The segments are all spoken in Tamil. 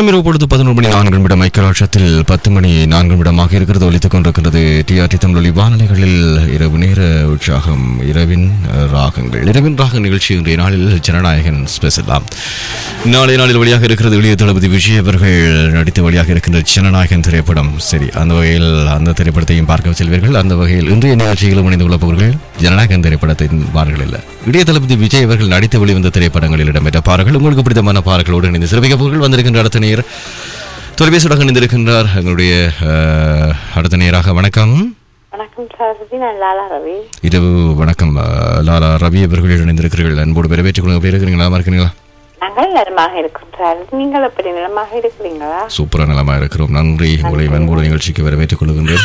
நேரம் இரவு பொழுது பதினொரு மணி நான்கு நிமிடம் ஐக்கியராட்சத்தில் பத்து மணி நான்கு நிமிடமாக இருக்கிறது ஒலித்துக் கொண்டிருக்கிறது டிஆர்டி தமிழொலி வானொலிகளில் இரவு நேர உற்சாகம் இரவின் அஹ், ராகங்கள் இரவின் ராக நிகழ்ச்சி இன்றைய நாளில் ஜனநாயகன் ஸ்பெஷலாம் நாளைய நாளில் வழியாக இருக்கிறது இளைய தளபதி விஜய் அவர்கள் நடித்த வழியாக இருக்கின்ற ஜனநாயகன் திரைப்படம் சரி அந்த வகையில் அந்த திரைப்படத்தையும் பார்க்க செல்வீர்கள் அந்த வகையில் இன்றைய நிகழ்ச்சிகளும் இணைந்து கொள்ளப்பவர்கள் ஜனநாயகன் திரைப்படத்தை பார்கள் இல்லை இளைய தளபதி விஜய் அவர்கள் நடித்து வெளிவந்த திரைப்படங்களில் இடம்பெற்ற பாடல்கள் உங்களுக்கு பிடித்தமான பாடல்களோடு இணைந்து சிறப்பிக்கப்பவர்கள் வந்திருக்கின்ற அடுத்த நேர் தொலைபேசியுடன் இணைந்திருக்கின்றார் எங்களுடைய அஹ், அடுத்த நேராக வணக்கம் வணக்கம் சரஸ்வதி நான் லாலா ரவி இரவு வணக்கம் அஹ், லாலா ரவி அவர்கள் இணைந்திருக்கிறீர்கள் அன்போடு வரவேற்றுக் கொள்ளுங்க பேர் இருக்கிறீங்களா நலமா இருக்கிறீங்களா நாங்கள் நலமாக இருக்கிறோம் சரஸ்வதி நீங்கள் எப்படி நலமாக இருக்கிறீங்களா சூப்பரா நலமா இருக்கிறோம் நன்றி உங்களை அன்போடு நிகழ்ச்சிக்கு வரவேற்றுக் கொள்கின்றேன்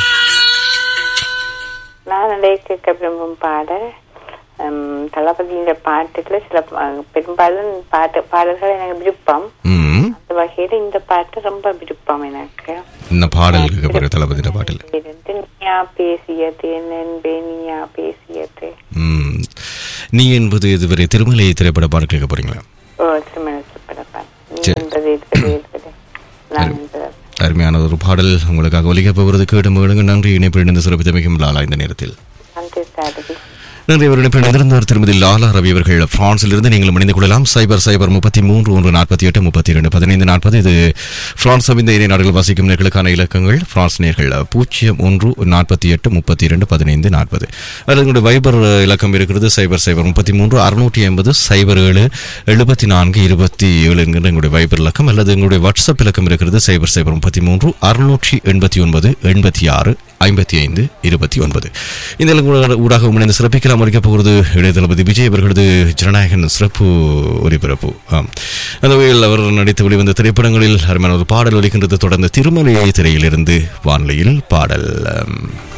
நான் இடையே கேட்க விரும்பும் பாடல் ஹம், தளபதியின் பாட்டுல சில பா- பெரும்பாலும் பாட்டு பாடல்கள் எனக்கு விருப்பம் ம் அந்த வகையில இந்த பாட்டு ரொம்ப விருப்பம் எனக்கு இந்த பாடல் கேட்க போகிற தளபதியோட பாட்டில் இருந்து நீயா பேசியது நண்பே நீயா பேசியது ம் நீ என்பது இதுவரை திருமலை திரைப்பட பாடல் கேட்க போறீங்களா ஓ திருமண சுப்படப்பா நீ சரி. என்பது இதுவது இதுவது நான் என்பது அருமையான ஒரு பாடல் உங்களுக்காக ஒலிக்கப் போகிறது கேட்டு மகிழுங்க நன்றி இணைப்பு இணைந்து சிறப்பித்தமைக்கும் லாலா இந்த நேரத்தில் நன்றி சரஸ்வதி நன்றி அவர் இணைப்பில் இணைந்திருந்தார் திருமதி லாலா ரவி அவர்கள் பிரான்சிலிருந்து நீங்கள் இணைந்து கொள்ளலாம் சைபர் சைபர் முப்பத்தி மூன்று ஒன்று நாற்பத்தி எட்டு முப்பத்தி இரண்டு பதினைந்து நாற்பது இது பிரான்ஸ் அமைந்த இணைய நாடுகள் வசிக்கும் நேர்களுக்கான இலக்கங்கள் பிரான்ஸ் நேர்கள் பூஜ்ஜியம் ஒன்று நாற்பத்தி எட்டு முப்பத்தி இரண்டு பதினைந்து நாற்பது அதில் எங்களுடைய வைபர் இலக்கம் இருக்கிறது சைபர் சைபர் முப்பத்தி மூன்று அறுநூற்றி ஐம்பது சைபர் ஏழு எழுபத்தி நான்கு இருபத்தி ஏழு என்கின்ற எங்களுடைய வைபர் இலக்கம் அல்லது எங்களுடைய வாட்ஸ்அப் இலக்கம் இருக்கிறது சைபர் சைபர் முப்பத்தி மூன்று அறுநூற்றி எண்பத்தி ஒன்பது எண்பத்தி ஆறு ஐம்பத்தி ஐந்து இருபத்தி ஒன்பது இந்த இலக்கு ஊடாக இணைந்து சிறப்பிக்கலாம் அளிக்கப் போகிறது இளைய தளபதி விஜய் அவர்களது ஜனநாயகன் சிறப்பு ஒலிபரப்பு ஆம் அந்த வகையில் அவர் நடித்து வெளிவந்த திரைப்படங்களில் அருமையான ஒரு பாடல் ஒலிக்கின்றது தொடர்ந்து திருமலை திரையிலிருந்து வானொலியில் பாடல் ஆம்.